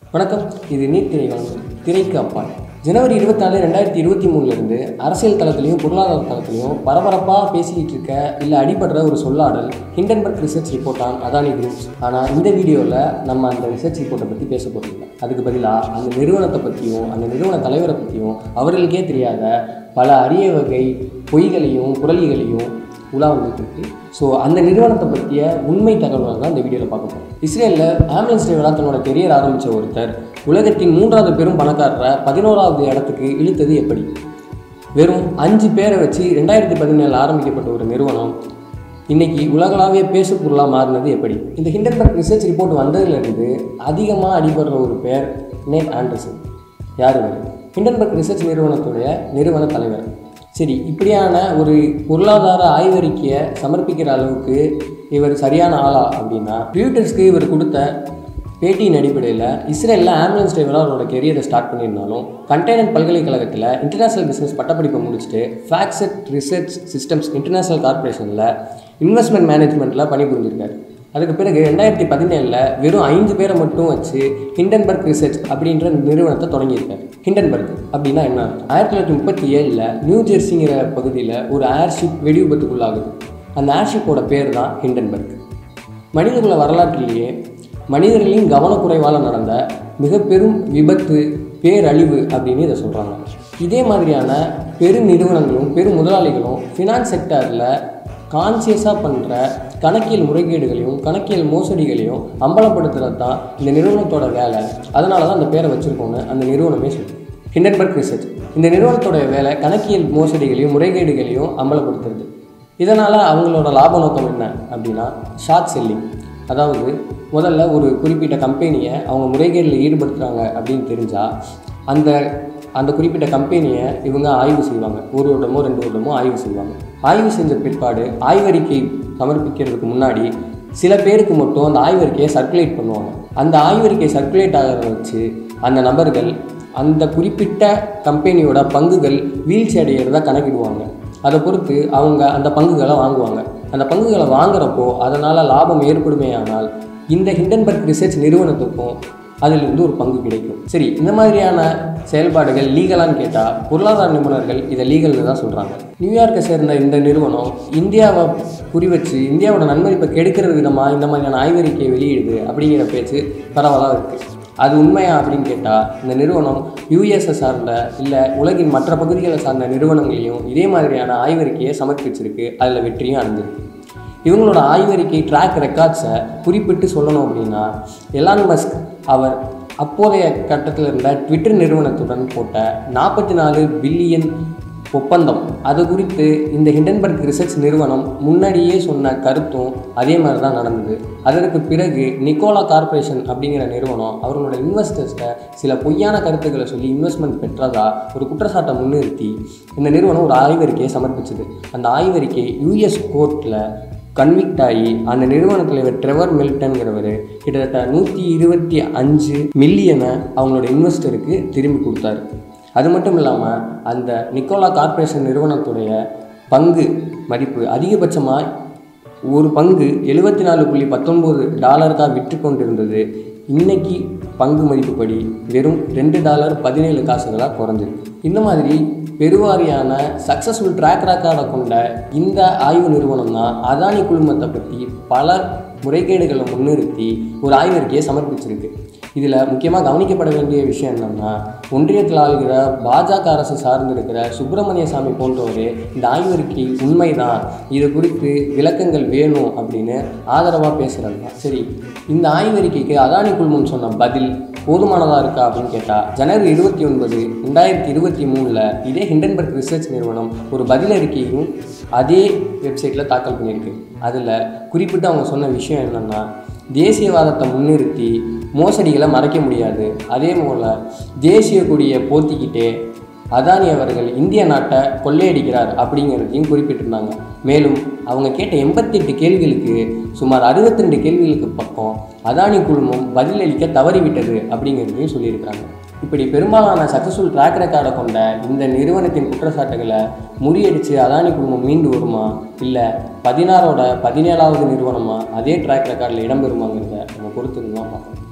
வணக்கம் இது நீட் திரைவாங்க திரைக்கு அப்பால் ஜனவரி இருபத்தாலு ரெண்டாயிரத்தி இருபத்தி மூணுலேருந்து அரசியல் தளத்துலையும் பொருளாதார தளத்துலையும் பரபரப்பாக பேசிக்கிட்டு இருக்க இல்லை அடிபடுற ஒரு சொல்லாடல் Hindenburg research report on Adani groups ஆனால் இந்த வீடியோவில் நம்ம அந்த ரிசர்ச் ரிப்போர்ட்டை பற்றி பேச போகிறதில்ல அதுக்கு பதிலாக அந்த நிறுவனத்தை பற்றியும் அந்த நிறுவன தலைவரை பற்றியும் அவர்களுக்கே தெரியாத பல அரிய வகை பொய்களையும் புரளிகளையும் உலா வந்துட்டு இருக்கு ஸோ அந்த நிறுவனத்தை பற்றிய உண்மை தகவல்கள் தான் இந்த வீடியோவில் பார்க்க போகிறோம் இஸ்ரேலில் ஆம்புலன்ஸ் டிரைவராக தன்னோட கெரியர் ஆரம்பித்த ஒருத்தர் உலகத்தின் மூன்றாவது பெரும் பணக்காரரை பதினோராவது இடத்துக்கு இழுத்தது எப்படி வெறும் அஞ்சு பேரை வச்சு ரெண்டாயிரத்தி பதினேழில் ஆரம்பிக்கப்பட்ட ஒரு நிறுவனம் இன்னைக்கு உலகளாவிய பேசு பொருளாக மாறினது எப்படி இந்த ஹிண்டன்பர்க் ரிசர்ச் ரிப்போர்ட் வந்ததுலேருந்து அதிகமாக அடிபடுற ஒரு பேர் நேட் ஆண்டர்சன் யார் இவர் ஹிண்டன்பர்க் ரிசர்ச் நிறுவனத்துடைய நிறுவன தலைவர் சரி இப்படியான ஒரு பொருளாதார ஆய்வறிக்கையை சமர்ப்பிக்கிற அளவுக்கு இவர் சரியான ஆளா அப்படின்னா ரியூட்டர்ஸ்க்கு இவர் கொடுத்த பேட்டியின் அடிப்படையில் இஸ்ரேலில் ஆம்புலன்ஸ் டிரைவராக அவரோட கெரியரை ஸ்டார்ட் பண்ணியிருந்தாலும் கண்டெய்னர் பல்கலைக்கழகத்தில் இன்டர்நேஷனல் பிஸ்னஸ் பட்டப்படிப்பை முடிச்சுட்டு ஃபேக்செட் ரிசர்ச் சிஸ்டம்ஸ் இன்டர்நேஷனல் கார்பரேஷனில் இன்வெஸ்ட்மெண்ட் மேனேஜ்மெண்ட்டில் பணிபுரிஞ்சிருக்காரு அதுக்கு பிறகு ரெண்டாயிரத்தி பதினேழில் வெறும் ஐந்து பேரை மட்டும் வச்சு ஹிண்டன்பர்க் ரிசர்ச் அப்படின்ற நிறுவனத்தை தொடங்கியிருக்காரு ஹிண்டன்பர்க் அப்படின்னா என்ன ஆயிரத்தி தொள்ளாயிரத்தி முப்பத்தி ஏழில் நியூ ஜெர்சிங்கிற பகுதியில் ஒரு ஏர்ஷிப் வெடி விபத்துக்குள்ளாகுது அந்த ஏர்ஷிப்போட பேர் தான் ஹிண்டன்பர்க் மனிதகுல வரலாற்றிலேயே மனிதர்களின் கவனக்குறைவால் நடந்த மிக பெரும் விபத்து பேரழிவு அப்படின்னு இதை சொல்கிறாங்க இதே மாதிரியான பெரு நிறுவனங்களும் பெரும் முதலாளிகளும் ஃபினான்ஸ் செக்டரில் கான்சியஸாக பண்ணுற கணக்கியல் முறைகேடுகளையும் கணக்கியல் மோசடிகளையும் அம்பலப்படுத்துறது தான் இந்த நிறுவனத்தோட வேலை அதனால தான் அந்த பேரை வச்சுருக்கோன்னு அந்த நிறுவனமே சொல்லுது ஹிண்டன்பர்க் ரிசர்ச் இந்த நிறுவனத்தோட வேலை கணக்கியல் மோசடிகளையும் முறைகேடுகளையும் அம்பலப்படுத்துறது இதனால் அவங்களோட லாப நோக்கம் என்ன அப்படின்னா ஷார்ட் செல்லிங் அதாவது முதல்ல ஒரு குறிப்பிட்ட கம்பெனியை அவங்க முறைகேடில் ஈடுபடுத்துகிறாங்க அப்படின்னு தெரிஞ்சால் அந்த அந்த குறிப்பிட்ட கம்பெனியை இவங்க ஆய்வு செய்வாங்க ஒரு வருடமோ ரெண்டு வருடமோ ஆய்வு செய்வாங்க ஆய்வு செஞ்ச பிற்பாடு ஆய்வறிக்கை சமர்ப்பிக்கிறதுக்கு முன்னாடி சில பேருக்கு மட்டும் அந்த ஆய்வறிக்கையை சர்க்குலேட் பண்ணுவாங்க அந்த ஆய்வறிக்கை சர்க்குலேட் ஆகிறத வச்சு அந்த நபர்கள் அந்த குறிப்பிட்ட கம்பெனியோட பங்குகள் வீழ்ச்சி அடைகிறதா கணக்கிடுவாங்க அதை பொறுத்து அவங்க அந்த பங்குகளை வாங்குவாங்க அந்த பங்குகளை வாங்குறப்போ அதனால் லாபம் ஏற்படுமே ஆனால் இந்த ஹிண்டன்பர்க் ரிசர்ச் நிறுவனத்துக்கும் அதிலிருந்து ஒரு பங்கு கிடைக்கும் சரி இந்த மாதிரியான செயல்பாடுகள் லீகலான்னு கேட்டால் பொருளாதார நிபுணர்கள் இதை லீகல்னு தான் சொல்கிறாங்க நியூயார்க்கை சேர்ந்த இந்த நிறுவனம் இந்தியாவை குறி வச்சு இந்தியாவோட நன்மதிப்பை கெடுக்கிற விதமாக இந்த மாதிரியான ஆய்வறிக்கையை வெளியிடுது அப்படிங்கிற பேச்சு பரவலாக இருக்குது அது உண்மையா அப்படின்னு கேட்டால் இந்த நிறுவனம் யூஎஸ்ஐ சார்ந்த இல்லை உலகின் மற்ற பகுதிகளை சார்ந்த நிறுவனங்களையும் இதே மாதிரியான ஆய்வறிக்கையை சமர்ப்பிச்சிருக்கு அதில் வெற்றியும் அடைஞ்சிருக்கு இவங்களோட ஆய்வறிக்கை ட்ராக் ரெக்கார்ட்ஸை குறிப்பிட்டு சொல்லணும் அப்படின்னா எலான் மஸ்க் அவர் அப்போதைய கட்டத்தில் இருந்த ட்விட்டர் நிறுவனத்துடன் போட்ட நாற்பத்தி நாலு பில்லியன் ஒப்பந்தம் அது குறித்து இந்த ஹிண்டன்பர்க் ரிசர்ச் நிறுவனம் முன்னாடியே சொன்ன கருத்தும் அதே மாதிரி தான் நடந்தது அதற்கு பிறகு நிக்கோலா கார்ப்பரேஷன் அப்படிங்கிற நிறுவனம் அவர்களோட இன்வெஸ்டர்ஸ்ட்டை சில பொய்யான கருத்துக்களை சொல்லி இன்வெஸ்ட்மெண்ட் பெற்றதா ஒரு குற்றச்சாட்டை முன்னிறுத்தி இந்த நிறுவனம் ஒரு ஆய்வறிக்கையை சமர்ப்பிச்சது அந்த ஆய்வறிக்கை யூஎஸ் கோர்ட்டில் கன்விக்ட் ஆகி அந்த நிறுவன தலைவர் ட்ரெவர் மில்டன்கிறவர் கிட்டத்தட்ட நூற்றி இருபத்தி அஞ்சு மில்லியனை அவங்களோட இன்வெஸ்டருக்கு திரும்பி கொடுத்தாரு அது மட்டும் இல்லாமல் அந்த நிக்கோலா கார்ப்பரேஷன் நிறுவனத்துடைய பங்கு மதிப்பு அதிகபட்சமாக ஒரு பங்கு எழுபத்தி நாலு புள்ளி பத்தொம்போது டாலருக்காக விற்று கொண்டிருந்தது இன்னைக்கு பங்கு மதிப்புப்படி வெறும் ரெண்டு டாலர் பதினேழு காசுகளாக குறைஞ்சிருக்கு இந்த மாதிரி பெருவாரியான சக்ஸஸ்ஃபுல் ட்ராக் ரெக்கார்டை கொண்ட இந்த ஆய்வு நிறுவனம் தான் அதானி குழுமத்தை பற்றி பல முறைகேடுகளை முன்னிறுத்தி ஒரு ஆய்வறிக்கையை சமர்ப்பிச்சிருக்கு இதில் முக்கியமாக கவனிக்கப்பட வேண்டிய விஷயம் என்னென்னா ஒன்றியத்தில் ஆளுகிற பாஜக அரசு சார்ந்திருக்கிற சுப்பிரமணிய சாமி போன்றவர் இந்த ஆய்வறிக்கை உண்மைதான் இது குறித்து விளக்கங்கள் வேணும் அப்படின்னு ஆதரவாக பேசுகிறாங்க சரி இந்த ஆய்வறிக்கைக்கு அதானி குழுமம் சொன்ன பதில் போதுமானதாக இருக்கா அப்படின்னு கேட்டால் ஜனவரி இருபத்தி ஒன்பது ரெண்டாயிரத்தி இருபத்தி மூணில் இதே ஹிண்டன்பர்க் ரிசர்ச் நிறுவனம் ஒரு பதில் அறிக்கையும் அதே வெப்சைட்டில் தாக்கல் பண்ணியிருக்கு அதில் குறிப்பிட்டு அவங்க சொன்ன விஷயம் என்னென்னா தேசியவாதத்தை முன்னிறுத்தி மோசடிகளை மறைக்க முடியாது அதே போல் தேசிய கொடியை போர்த்திக்கிட்டே அதானி அவர்கள் இந்திய நாட்டை கொள்ளையடிக்கிறார் அப்படிங்கிறதையும் குறிப்பிட்டிருந்தாங்க மேலும் அவங்க கேட்ட எண்பத்தெட்டு கேள்விகளுக்கு சுமார் அறுபத்தி ரெண்டு கேள்விகளுக்கு பக்கம் அதானி குழுமம் பதிலளிக்க தவறிவிட்டது அப்படிங்கிறதையும் சொல்லியிருக்கிறாங்க இப்படி பெரும்பாலான சக்ஸஸ்ஃபுல் ட்ராக் ரெக்கார்டை கொண்ட இந்த நிறுவனத்தின் குற்றச்சாட்டுகளை முறியடித்து அதானி குழுமம் மீண்டு வருமா இல்லை பதினாறோட பதினேழாவது நிறுவனமாக அதே ட்ராக் ரெக்கார்டில் இடம்பெறுமாங்கிறத நம்ம பொறுத்து தான் பார்க்கணும்